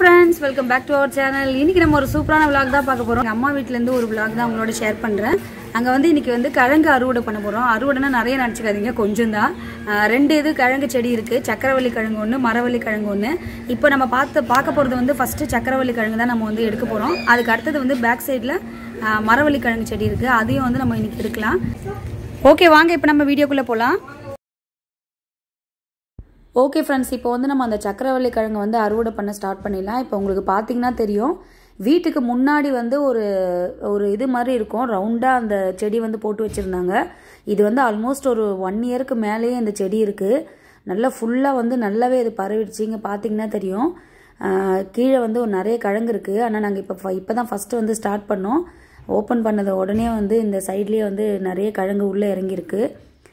friends welcome back to our channel இன்னைக்கு நம்ம ஒரு சூப்பரான விளாக் தான் பார்க்க போறோம் எங்க அம்மா வீட்ல இருந்து ஒரு விளாக் தான் உங்களோட ஷேர் பண்றேன் அங்க வந்து இன்னைக்கு வந்து கிழங்கு அறுவடை பண்ண போறோம் அறுவடைனா நிறைய நினச்சிக்காதீங்க கொஞ்சம் தான் ரெண்டு இது கிழங்கு செடி இருக்கு சக்கரவள்ளி கிழங்கு ஒன்று மரவள்ளி கிழங்கு ஒன்று இப்போ நம்ம பார்த்து பார்க்க போறது வந்து ஃபர்ஸ்ட் சக்கரவள்ளி கிழங்கு தான் நம்ம வந்து எடுக்க போறோம் அதுக்கு அடுத்தது வந்து பேக் சைடில் மரவள்ளி கிழங்கு செடி இருக்கு அதையும் வந்து நம்ம இன்னைக்கு எடுக்கலாம் ஓகே வாங்க இப்போ நம்ம வீடியோக்குள்ள போகலாம் ஓகே ஃப்ரெண்ட்ஸ் இப்போ வந்து நம்ம அந்த சக்கரவள்ளி கிழங்கு வந்து அறுவடை பண்ண ஸ்டார்ட் பண்ணிடலாம் இப்போ உங்களுக்கு பார்த்தீங்கன்னா தெரியும் வீட்டுக்கு முன்னாடி வந்து ஒரு ஒரு இது மாதிரி இருக்கும் ரவுண்டாக அந்த செடி வந்து போட்டு வச்சுருந்தாங்க இது வந்து ஆல்மோஸ்ட் ஒரு ஒன் இயருக்கு மேலேயே இந்த செடி இருக்குது நல்லா ஃபுல்லாக வந்து நல்லாவே இது பரவிடுச்சு இங்கே பார்த்தீங்கன்னா தெரியும் ஆஹ் கீழே வந்து ஒரு நிறைய கிழங்கு இருக்குது ஆனால் நாங்கள் இப்போ இப்போ தான் ஃபஸ்ட்டு வந்து ஸ்டார்ட் பண்ணோம் ஓப்பன் பண்ணது உடனே வந்து இந்த சைட்லேயே வந்து நிறைய கிழங்கு உள்ளே இறங்கியிருக்கு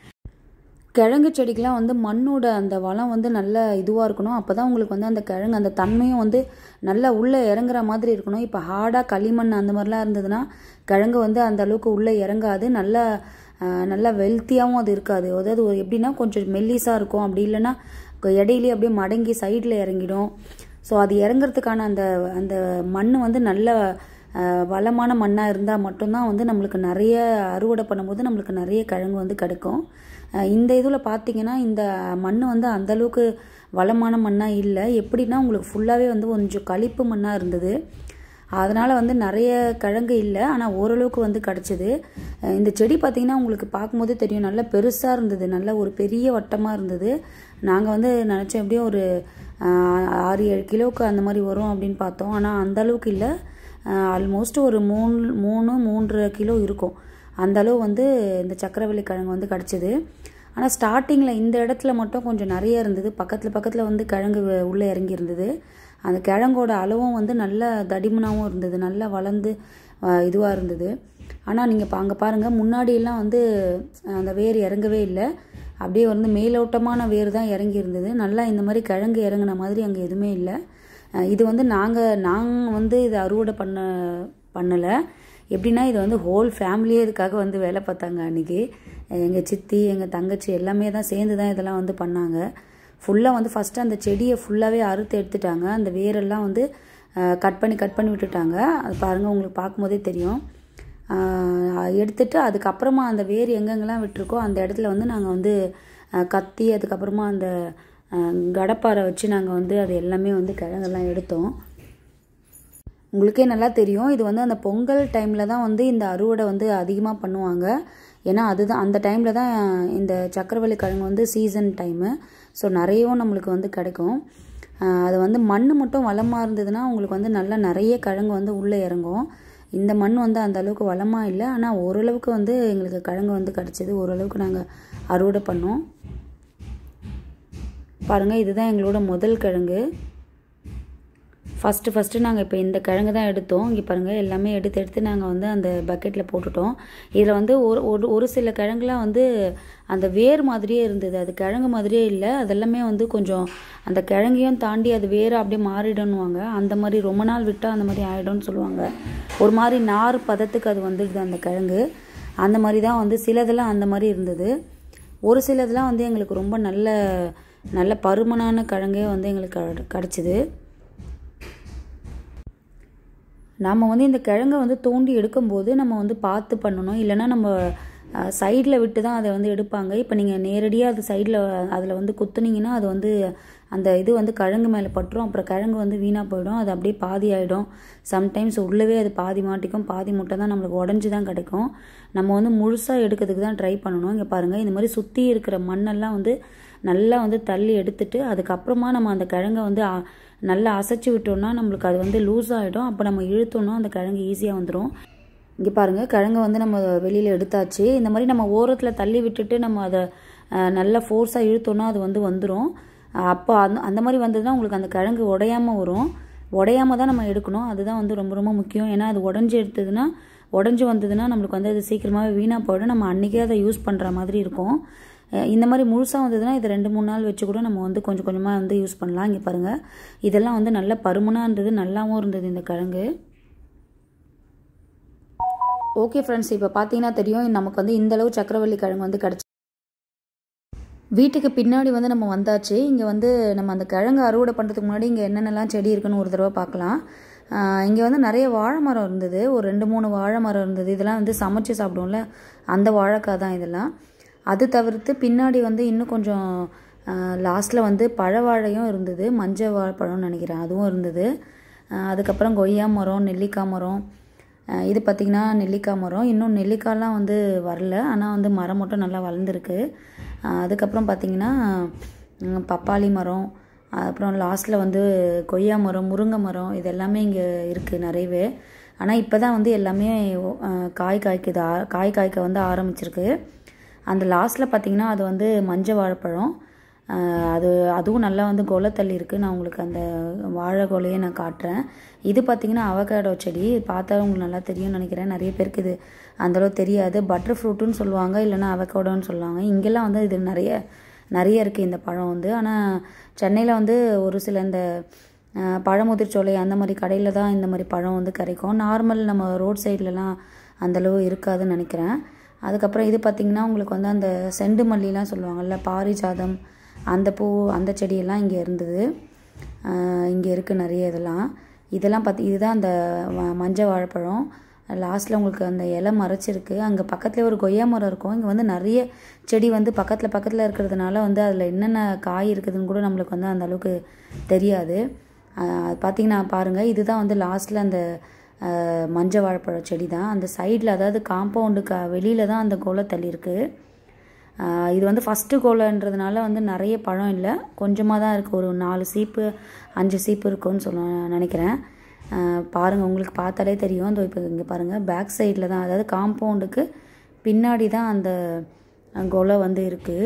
கிழங்கு செடிக்கெலாம் வந்து மண்ணோட அந்த வளம் வந்து நல்ல இதுவாக இருக்கணும் அப்போ தான் உங்களுக்கு வந்து அந்த கிழங்கு அந்த தன்மையும் வந்து நல்லா உள்ளே இறங்குற மாதிரி இருக்கணும் இப்போ ஹார்டாக களிமண் அந்த மாதிரிலாம் இருந்ததுன்னா கிழங்கு வந்து அந்த அளவுக்கு உள்ளே இறங்காது நல்லா ஆஹ், நல்லா வெல்த்தியாகவும் அது இருக்காது அதாவது ஒரு எப்படின்னா கொஞ்சம் மெல்லிஸாக இருக்கும் அப்படி இல்லைன்னா கொ- இடையிலேயே அப்படியே மடங்கி சைடில் இறங்கிடும் ஸோ அது இறங்குறதுக்கான அந்த அந்த மண் வந்து நல்ல ஆஹ், வளமான மண்ணாக இருந்தால் மட்டும்தான் வந்து நம்மளுக்கு நிறைய அறுவடை பண்ணும்போது நம்மளுக்கு நிறைய கிழங்கு வந்து கிடைக்கும் ஆஹ், இந்த இதில் பார்த்தீங்கன்னா இந்த மண் வந்து அந்த அளவுக்கு வளமான மண்ணாக இல்லை எப்படின்னா உங்களுக்கு ஃபுல்லாகவே வந்து கொஞ்சம் களிப்பு மண்ணாக இருந்தது அதனால் வந்து நிறைய கிழங்கு இல்லை ஆனால் ஓரளவுக்கு வந்து கிடச்சிது இந்த செடி பார்த்திங்கன்னா உங்களுக்கு பார்க்கும்போதே தெரியும் நல்லா பெருசாக இருந்தது நல்ல ஒரு பெரிய வட்டமாக இருந்தது நாங்கள் வந்து நினச்சோம் எப்படியும் ஒரு ஆஹ், ஆறு ஏழு கிலோவுக்கு அந்த மாதிரி வரும் அப்படின்னு பார்த்தோம் ஆனால் அந்த அளவுக்கு இல்லை ஆல்மோஸ்ட் ஒரு மூணு மூணு மூன்றரை கிலோ இருக்கும் அந்த அளவு வந்து இந்த சக்கரவள்ளி கிழங்கு வந்து கிடச்சிது ஆனால் ஸ்டார்டிங்கில் இந்த இடத்துல மட்டும் கொஞ்சம் நிறைய இருந்தது பக்கத்தில் பக்கத்தில் வந்து கிழங்கு வ- உள்ளே இறங்கி இருந்தது அந்த கிழங்கோட அளவும் வந்து நல்ல தடிமனாகவும் இருந்தது நல்லா வளர்ந்து இதுவாக இருந்தது ஆனால் நீங்கள் இப்போ அங்கே பாருங்கள் முன்னாடியெல்லாம் வந்து அஹ், அந்த வேர் இறங்கவே இல்லை அப்படியே வந்து மேலோட்டமான வேர் தான் இறங்கி இருந்தது நல்லா இந்த மாதிரி கிழங்கு இறங்குன மாதிரி அங்கே எதுவுமே இல்லை அஹ், இது வந்து நாங்கள் நாங்கள் வந்து இதை அறுவடை பண்ண பண்ணலை எப்படின்னா இது வந்து ஹோல் ஃபேமிலியே இதுக்காக வந்து வேலை பார்த்தாங்க அன்றைக்கி எங்கள் சித்தி எங்கள் தங்கச்சி எல்லாமே தான் சேர்ந்து தான் இதெல்லாம் வந்து பண்ணாங்க ஃபுல்லாக வந்து ஃபஸ்ட்டு அந்த செடியை ஃபுல்லாகவே அறுத்து எடுத்துட்டாங்க அந்த வேரெல்லாம் வந்து கட் பண்ணி கட் பண்ணி விட்டுட்டாங்க அது பாருங்கள் உங்களுக்கு பார்க்கும்போதே தெரியும் ஆஹ் எடுத்துட்டு அதுக்கப்புறமா அந்த வேர் எங்கெங்கெல்லாம் விட்டுருக்கோ அந்த இடத்துல வந்து நாங்கள் வந்து ஆஹ் கத்தி அதுக்கப்புறமா அந்த ஆஹ் கடப்பாரை வச்சு நாங்கள் வந்து அது எல்லாமே வந்து கிழங்கெல்லாம் எடுத்தோம் உங்களுக்கே நல்லா தெரியும் இது வந்து அந்த பொங்கல் டைமில் தான் வந்து இந்த அறுவடை வந்து அதிகமாக பண்ணுவாங்க ஏன்னா அதுதான் அந்த டைமில் தான் இந்த சக்கரவள்ளி கிழங்கு வந்து சீசன் டைமு ஸோ நிறையவும் நம்மளுக்கு வந்து கிடைக்கும் ஆஹ் அது வந்து மண் மட்டும் வளமாக இருந்ததுன்னா உங்களுக்கு வந்து நல்லா நிறைய கிழங்கு வந்து உள்ளே இறங்கும் இந்த மண் வந்து அந்த அளவுக்கு வளமாக இல்லை ஆனால் ஓரளவுக்கு வந்து எங்களுக்கு கிழங்கு வந்து கிடச்சிது ஓரளவுக்கு நாங்கள் அறுவடை பண்ணோம் பாருங்கள் இதுதான் எங்களோட முதல் கிழங்கு ஃபஸ்ட்டு ஃபஸ்ட்டு நாங்கள் இப்போ இந்த கிழங்கு தான் எடுத்தோம் இங்கே பாருங்கள் எல்லாமே எடுத்து எடுத்து நாங்கள் வந்து அந்த பக்கெட்டில் போட்டுட்டோம் இதில் வந்து ஒரு ஒரு ஒரு சில கிழங்குலாம் வந்து அந்த வேர் மாதிரியே இருந்தது அது கிழங்கு மாதிரியே இல்லை அதெல்லாமே வந்து கொஞ்சம் அந்த கிழங்கையும் தாண்டி அது வேறு அப்படியே மாறிடும்னுவாங்க அந்த மாதிரி ரொம்ப நாள் விட்டால் அந்த மாதிரி ஆகிடும்னு சொல்லுவாங்க ஒரு மாதிரி நார் பதத்துக்கு அது வந்துடுது அந்த கிழங்கு அந்த மாதிரி தான் வந்து சிலதெல்லாம் அந்த மாதிரி இருந்தது ஒரு சிலதெல்லாம் வந்து எங்களுக்கு ரொம்ப நல்ல நல்ல பருமனான கிழங்கே வந்து எங்களுக்கு கிட- கிடச்சிது நாம் வந்து இந்த கிழங்கை வந்து தோண்டி எடுக்கும்போது நம்ம வந்து பார்த்து பண்ணணும் இல்லைன்னா நம்ம சைடில் விட்டு தான் அதை வந்து எடுப்பாங்க இப்போ நீங்கள் நேரடியாக அது சைடில் அதில் வந்து குத்துனீங்கன்னா அது வந்து அந்த இது வந்து கிழங்கு மேலே பட்டுரும் அப்புறம் கிழங்கு வந்து வீணாக போயிடும் அது அப்படியே பாதி ஆகிடும் சம்டைம்ஸ் உள்ளவே அது பாதி மாட்டிக்கும் பாதி முட்டை தான் நம்மளுக்கு உடஞ்சி தான் கிடைக்கும் நம்ம வந்து முழுசாக எடுக்கிறதுக்கு தான் ட்ரை பண்ணணும் இங்கே பாருங்கள் இந்த மாதிரி சுற்றி இருக்கிற மண்ணெல்லாம் வந்து நல்லா வந்து தள்ளி எடுத்துட்டு அதுக்கப்புறமா நம்ம அந்த கிழங்கை வந்து அ- நல்லா அசைச்சு விட்டோம்னா நம்மளுக்கு அது வந்து லூஸ் ஆகிடும் அப்போ நம்ம இழுத்தோம்னா அந்த கிழங்கு ஈஸியாக வந்துடும் இங்கே பாருங்கள் கிழங்கை வந்து நம்ம வெளியில் எடுத்தாச்சு இந்த மாதிரி நம்ம ஓரத்தில் தள்ளி விட்டுட்டு நம்ம அதை அஹ், நல்லா ஃபோர்ஸாக இழுத்தோம்னா அது வந்து வந்துடும் அப்போ அந்த அந்த மாதிரி வந்ததுன்னா உங்களுக்கு அந்த கிழங்கு உடையாம வரும் உடையாம தான் நம்ம எடுக்கணும் அதுதான் வந்து ரொம்ப ரொம்ப முக்கியம் ஏன்னா அது உடஞ்சி எடுத்ததுன்னா உடஞ்சி வந்ததுன்னா நம்மளுக்கு வந்து அது சீக்கிரமாகவே வீணாக போயிடும் நம்ம அன்றைக்கே அதை யூஸ் பண்ணுற மாதிரி இருக்கும் அஹ் இந்த மாதிரி முழுசாக வந்ததுன்னா இது ரெண்டு மூணு நாள் வச்சு கூட நம்ம வந்து கொஞ்சம் கொஞ்சமாக வந்து யூஸ் பண்ணலாம் இங்கே பாருங்கள் இதெல்லாம் வந்து நல்ல பருமனாக இருந்தது நல்லாவும் இருந்தது இந்த கிழங்கு ஓகே ஃப்ரெண்ட்ஸ் இப்போ பார்த்தீங்கன்னா தெரியும் நமக்கு வந்து இந்த அளவு சக்கரவள்ளி கிழங்கு வந்து கிடச்சி வீட்டுக்கு பின்னாடி வந்து நம்ம வந்தாச்சு இங்கே வந்து நம்ம அந்த கிழங்கு அறுவடை பண்ணுறதுக்கு முன்னாடி இங்கே என்னென்னலாம் செடி இருக்குன்னு ஒரு தடவை பார்க்கலாம் இங்கே வந்து நிறைய வாழை மரம் இருந்தது ஒரு ரெண்டு மூணு வாழை மரம் இருந்தது இதெல்லாம் வந்து சமைச்சு சாப்பிடுவோம்ல அந்த வாழைக்காய் தான் இதெல்லாம் அது தவிர்த்து பின்னாடி வந்து இன்னும் கொஞ்சம் லாஸ்ட்டில் வந்து பழவாழையும் இருந்தது மஞ்சள் வாழைப்பழம்னு நினைக்கிறேன் அதுவும் இருந்தது ஆஹ் அதுக்கப்புறம் கொய்யா மரம் நெல்லிக்காய் மரம் ஆஹ் இது பார்த்திங்கன்னா நெல்லிக்காய் மரம் இன்னும் நெல்லிக்காய்லாம் வந்து வரல ஆனால் வந்து மரம் மட்டும் நல்லா வளர்ந்துருக்கு ஆஹ் அதுக்கப்புறம் பார்த்திங்கன்னா உம், பப்பாளி மரம் அப்புறம் லாஸ்ட்டில் வந்து கொய்யா மரம் முருங்கை மரம் இது எல்லாமே இங்கே இருக்குது நிறையவே ஆனால் இப்போ தான் வந்து எல்லாமே ஆஹ், காய் காய்க்குது ஆ- காய் காய்க்க வந்து ஆரம்பிச்சிருக்கு அந்த லாஸ்ட்டில் பார்த்தீங்கன்னா அது வந்து மஞ்சள் வாழைப்பழம் ஆஹ் அது அதுவும் நல்லா வந்து கொலை தள்ளி இருக்குது நான் உங்களுக்கு அந்த வாழை கொலையை நான் காட்டுறேன் இது பார்த்தீங்கன்னா அவகேடோ செடி பார்த்தா உங்களுக்கு நல்லா தெரியும்னு நினைக்கிறேன் நிறைய பேருக்கு இது அந்தளவு தெரியாது பட்டர் ஃப்ரூட்டுன்னு சொல்லுவாங்க இல்லைன்னா அவகேடோன்னு சொல்லுவாங்க இங்கெல்லாம் வந்து இது நிறைய நிறைய இருக்குது இந்த பழம் வந்து ஆனால் சென்னையில் வந்து ஒரு சில இந்த ஆஹ், பழமுதிர்ச்சோலை அந்த மாதிரி கடையில் தான் இந்த மாதிரி பழம் வந்து கிடைக்கும் நார்மல் நம்ம ரோட் சைட்லலாம் அந்தளவு இருக்காதுன்னு நினைக்கிறேன் அதுக்கப்புறம் இது பார்த்திங்கன்னா உங்களுக்கு வந்து அந்த செண்டு மல்லிலாம் சொல்லுவாங்கள்ல பாரிஜாதம் அந்த பூ அந்த செடியெல்லாம் இங்கே இருந்தது இங்கே இருக்குது நிறைய இதெல்லாம் இதெல்லாம் பார்த்தி இதுதான் அந்த வ- மஞ்சள் வாழைப்பழம் லாஸ்ட்டில் உங்களுக்கு அந்த இலை மறைச்சிருக்கு அங்கே பக்கத்துலேயே ஒரு கொய்யா மரம் இருக்கும் இங்கே வந்து நிறைய செடி வந்து பக்கத்தில் பக்கத்தில் இருக்கிறதுனால வந்து அதில் என்னென்ன காய் இருக்குதுன்னு கூட நம்மளுக்கு வந்து அந்த அளவுக்கு தெரியாது ஆஹ் பார்த்தீங்கன்னா பாருங்கள் இதுதான் வந்து லாஸ்ட்டில் அந்த ஆஹ் மஞ்சள் வாழைப்பழ செடி தான் அந்த சைடில் அதாவது காம்பவுண்டுக்கு வெளியில் தான் அந்த கோலை தள்ளியிருக்கு ஆஹ் இது வந்து ஃபஸ்ட்டு கோலைன்றதுனால வந்து நிறைய பழம் இல்லை கொஞ்சமாக தான் இருக்குது ஒரு நாலு சீப்பு அஞ்சு சீப்பு இருக்கும்னு சொல்ல நினைக்கிறேன் ஆஹ் பாருங்க உங்களுக்கு பார்த்தாலே தெரியும் அந்த இப்போ இங்கே பாருங்கள் பேக் சைடில் தான் அதாவது காம்பவுண்டுக்கு பின்னாடி தான் அந்த அஹ், கொலை வந்து இருக்குது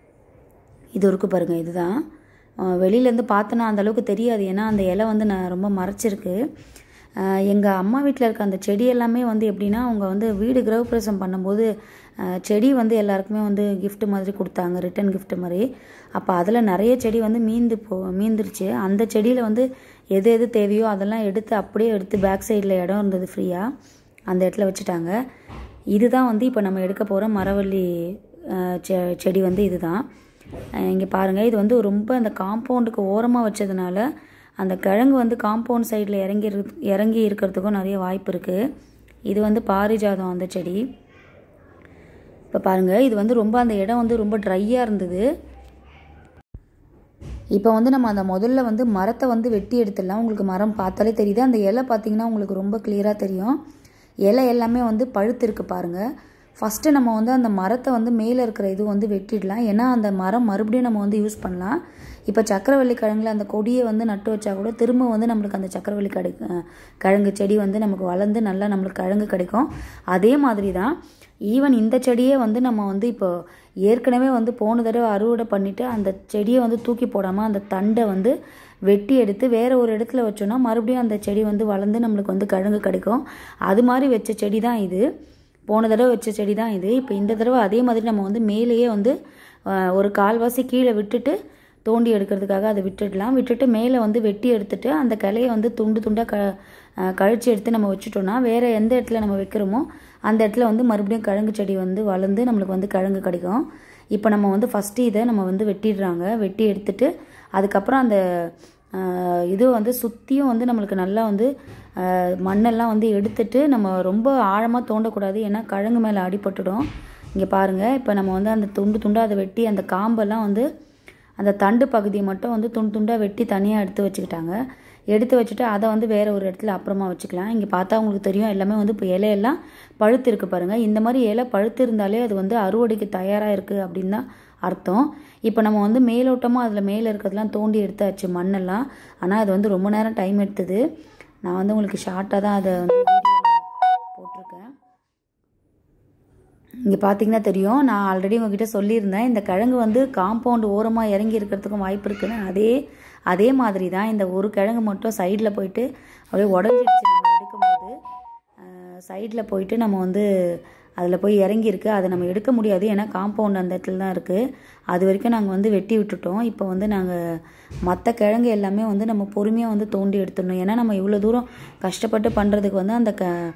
இது இருக்கு பாருங்க இதுதான் அஹ் வெளியிலேருந்து பார்த்தோன்னா அந்த அளவுக்கு தெரியாது ஏன்னா அந்த இலை வந்து நான் ரொம்ப மறைச்சிருக்கு எங்கள் அம்மா வீட்டில் இருக்க அந்த செடி எல்லாமே வந்து எப்படின்னா அவங்க வந்து வீடு கிரகப்பிரவேசம் பண்ணும்போது அஹ், செடி வந்து எல்லாருக்குமே வந்து gift மாதிரி கொடுத்தாங்க ரிட்டன் gift மாதிரி அப்போ அதில் நிறைய செடி வந்து மீந்து போ மீந்துருச்சு அந்த செடியில் வந்து எது எது தேவையோ அதெல்லாம் எடுத்து அப்படியே எடுத்து பேக் சைடில் இடம் இருந்தது ஃப்ரீயாக அந்த இடத்துல வச்சுட்டாங்க இதுதான் வந்து இப்போ நம்ம எடுக்க போகிற மரவள்ளி அஹ், செ- செடி வந்து இதுதான் இங்கே பாருங்கள் இது வந்து ரொம்ப அந்த காம்பவுண்டுக்கு ஓரமாக வச்சதுனால அந்த கிழங்கு வந்து காம்பவுண்ட் சைடில் இறங்கி இரு- இறங்கி இருக்கிறதுக்கும் நிறைய வாய்ப்பு இருக்குது இது வந்து பாரிஜாதம் அந்த செடி இப்போ பாருங்கள் இது வந்து ரொம்ப அந்த இடம் வந்து ரொம்ப ட்ரையாக இருந்தது இப்போ வந்து நம்ம அந்த முதல்ல வந்து மரத்தை வந்து வெட்டி எடுத்துடலாம் உங்களுக்கு மரம் பார்த்தாலே தெரியுது அந்த இலை பார்த்தீங்கன்னா உங்களுக்கு ரொம்ப கிளியராக தெரியும் இலை எல்லாமே வந்து பழுத்து இருக்கு பாருங்கள் ஃபஸ்ட்டு நம்ம வந்து அந்த மரத்தை வந்து மேலே இருக்கிற இது வந்து வெட்டிடலாம் ஏன்னா அந்த மரம் மறுபடியும் நம்ம வந்து யூஸ் பண்ணலாம் இப்போ சக்கரவள்ளி கிழங்குல அந்த கொடியை வந்து நட்டு வச்சா கூட திரும்ப வந்து நம்மளுக்கு அந்த சக்கரவள்ளி கிடை அஹ் கிழங்கு செடி வந்து நமக்கு வளர்ந்து நல்லா நம்மளுக்கு கிழங்கு கிடைக்கும் அதே மாதிரி தான் ஈவன் இந்த செடியே வந்து நம்ம வந்து இப்போ ஏற்கனவே வந்து போன தடவை அறுவடை பண்ணிவிட்டு அந்த செடியை வந்து தூக்கி போடாமல் அந்த தண்டை வந்து வெட்டி எடுத்து வேற ஒரு இடத்துல வச்சோன்னா மறுபடியும் அந்த செடி வந்து வளர்ந்து நம்மளுக்கு வந்து கிழங்கு கிடைக்கும் அது மாதிரி வச்ச செடி தான் இது போன தடவை வச்ச செடி தான் இது இப்போ இந்த தடவை அதே மாதிரி நம்ம வந்து மேலேயே வந்து அஹ், ஒரு கால்வாசி கீழே விட்டுட்டு தோண்டி எடுக்கிறதுக்காக அதை விட்டுடலாம் விட்டுட்டு மேலே வந்து வெட்டி எடுத்துட்டு அந்த கிளையை வந்து துண்டு துண்டாக க அஹ், கழிச்சு எடுத்து நம்ம வச்சுட்டோம்னா வேறு எந்த இடத்துல நம்ம வைக்கிறோமோ அந்த இடத்துல வந்து மறுபடியும் கிழங்கு செடி வந்து வளர்ந்து நம்மளுக்கு வந்து கிழங்கு கிடைக்கும் இப்போ நம்ம வந்து ஃபஸ்ட்டு இதை நம்ம வந்து வெட்டிடுறாங்க வெட்டி எடுத்துட்டு அதுக்கப்புறம் அந்த ஆஹ், இது வந்து சுற்றியும் வந்து நம்மளுக்கு நல்லா வந்து ஆஹ், மண்ணெல்லாம் வந்து எடுத்துட்டு நம்ம ரொம்ப ஆழமாக தோண்டக்கூடாது ஏன்னா கிழங்கு மேலே அடிபட்டுடும் இங்கே பாருங்கள் இப்போ நம்ம வந்து அந்த துண்டு துண்டாக அதை வெட்டி அந்த காம்பெல்லாம் வந்து அந்த தண்டு பகுதியை மட்டும் வந்து துண்டு துண்டாக வெட்டி தனியாக எடுத்து வச்சுக்கிட்டாங்க எடுத்து வச்சுட்டு அதை வந்து வேற ஒரு இடத்துல அப்புறமா வச்சுக்கலாம் இங்கே பார்த்தா உங்களுக்கு தெரியும் எல்லாமே வந்து இப்போ இலையெல்லாம் பழுத்து இருக்கு பாருங்க இந்த மாதிரி இலை பழுத்து இருந்தாலே அது வந்து அறுவடைக்கு தயாராக இருக்குது அப்படின்னு தான் அர்த்தம் இப்போ நம்ம வந்து மேலோட்டமாக அதில் மேலே இருக்கிறதெல்லாம் தோண்டி எடுத்தாச்சு மண்ணெல்லாம் ஆனால் அது வந்து ரொம்ப நேரம் டைம் எடுத்தது நான் வந்து உங்களுக்கு ஷார்ட்டாக தான் அதை வந்து வீடியோவில் போட்டிருக்கேன் இங்கே பார்த்தீங்கன்னா தெரியும் நான் ஆல்ரெடி உங்ககிட்ட சொல்லியிருந்தேன் இந்த கிழங்கு வந்து காம்பவுண்ட் ஓரமாக இறங்கி இருக்கிறதுக்கும் வாய்ப்பு இருக்குன்னு அதே அதே மாதிரி தான் இந்த ஒரு கிழங்கு மட்டும் சைடில் போயிட்டு அப்படியே உடஞ்சிடுச்சு நம்ம எடுக்கும்போது சைடில் போயிட்டு நம்ம வந்து அதில் போய் இறங்கியிருக்கு அதை நம்ம எடுக்க முடியாது ஏன்னா காம்பவுண்ட் அந்த இடத்துல தான் இருக்குது அது வரைக்கும் நாங்கள் வந்து வெட்டி விட்டுட்டோம் இப்போ வந்து நாங்கள் மற்ற கிழங்கு எல்லாமே வந்து நம்ம பொறுமையாக வந்து தோண்டி எடுத்துடணும் ஏன்னா நம்ம இவ்வளோ தூரம் கஷ்டப்பட்டு பண்ணுறதுக்கு வந்து அந்த க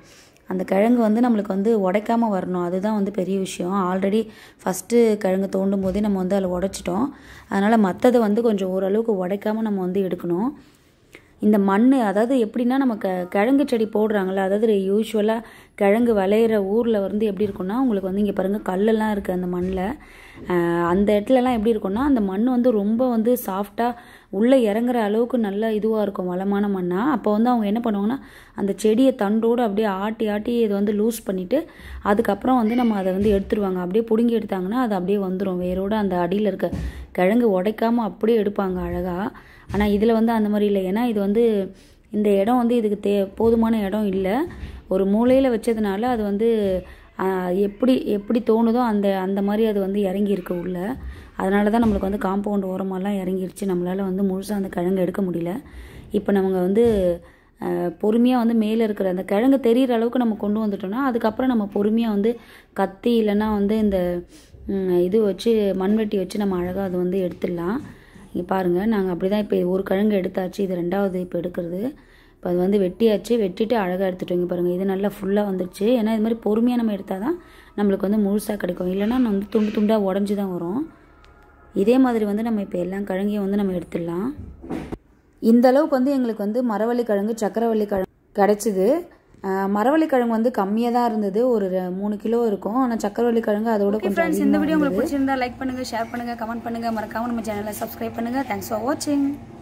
அந்த கிழங்கு வந்து நம்மளுக்கு வந்து உடைக்காம வரணும் அதுதான் வந்து பெரிய விஷயம் ஆல்ரெடி ஃபஸ்ட்டு கிழங்கு தோண்டும் போதே நம்ம வந்து அதில் உடைச்சிட்டோம் அதனால் மற்றதை வந்து கொஞ்சம் ஓரளவுக்கு உடைக்காம நம்ம வந்து எடுக்கணும் இந்த மண் அதாவது எப்படின்னா நம்ம க கிழங்கு செடி போடுறாங்கல்ல அதாவது யூஸ்வலாக கிழங்கு விளையிற ஊரில் வந்து எப்படி இருக்கும்னா உங்களுக்கு வந்து இங்கே பாருங்கள் கல்லெல்லாம் இருக்குது அந்த மண்ணில் அந்த இடத்துலலாம் எப்படி இருக்கும்னா அந்த மண் வந்து ரொம்ப வந்து சாஃப்டாக உள்ளே இறங்குற அளவுக்கு நல்ல இதுவாக இருக்கும் வளமான மண்ணாக அப்போ வந்து அவங்க என்ன பண்ணுவாங்கன்னா அந்த செடியை தண்டோடு அப்படியே ஆட்டி ஆட்டி இதை வந்து லூஸ் பண்ணிவிட்டு அதுக்கப்புறம் வந்து நம்ம அதை வந்து எடுத்துருவாங்க அப்படியே பிடுங்கி எடுத்தாங்கன்னா அது அப்படியே வந்துடும் வேரோட அந்த அடியில் இருக்க கிழங்கு உடைக்காமல் அப்படியே எடுப்பாங்க அழகாக ஆனால் இதில் வந்து அந்த மாதிரி இல்லை ஏன்னா இது வந்து இந்த இடம் வந்து இதுக்கு தே போதுமான இடம் இல்லை ஒரு மூலையில் வச்சதுனால அது வந்து ஆஹ், எப்படி எப்படி தோணுதோ அந்த அந்த மாதிரி அது வந்து இறங்கியிருக்கு உள்ள அதனால தான் நம்மளுக்கு வந்து காம்பவுண்ட் ஓரமாலாம் இறங்கிருச்சு நம்மளால் வந்து முழுசாக அந்த கிழங்கு எடுக்க முடியல இப்போ நம்ம வந்து பொறுமையாக வந்து மேலே இருக்கிற அந்த கிழங்கு தெரியிற அளவுக்கு நம்ம கொண்டு வந்துட்டோம்னா அதுக்கப்புறம் நம்ம பொறுமையாக வந்து கத்தி இல்லைன்னா வந்து இந்த ம், இது வச்சு மண்வெட்டி வச்சு நம்ம அழகாக அது வந்து எடுத்துடலாம் இங்கே பாருங்கள் நாங்கள் அப்படி தான் இப்போ ஒரு கிழங்கு எடுத்தாச்சு இது ரெண்டாவது இப்போ எடுக்கிறது இப்போ அது வந்து வெட்டியாச்சு வெட்டிட்டு அழகாக எடுத்துட்டோம் இங்கே பாருங்கள் இது நல்லா ஃபுல்லாக வந்துடுச்சு ஏன்னா இது மாதிரி பொறுமையாக நம்ம எடுத்தால் தான் நம்மளுக்கு வந்து முழுசாக கிடைக்கும் இல்லைன்னா நம்ம வந்து துண்டு துண்டாக உடஞ்சி தான் வரும் இதே மாதிரி வந்து நம்ம இப்போ எல்லா கிழங்கையும் வந்து நம்ம எடுத்துடலாம் இந்த அளவுக்கு வந்து எங்களுக்கு வந்து மரவள்ளி கிழங்கு சக்கரவள்ளி கிழங்கு கிடைச்சிது அஹ் மரவள்ளி கிழங்கு வந்து கம்மியாக தான் இருந்தது ஒரு ரெ- மூணு கிலோ இருக்கும் ஆனால் சக்கரவள்ளி கிழங்கு அதோட கொஞ்சம் ஃப்ரெண்ட்ஸ் இந்த அதிகமாக வீடியோ உங்களுக்கு பிடிச்சிருந்தா லைக் பண்ணுங்க ஷேர் பண்ணுங்க கமெண்ட் பண்ணுங்க மறக்காம நம்ம சேனலை சப்ஸ்கிரைப் பண்ணுங்க தேங்க்ஸ் ஃபார் வாட்சிங்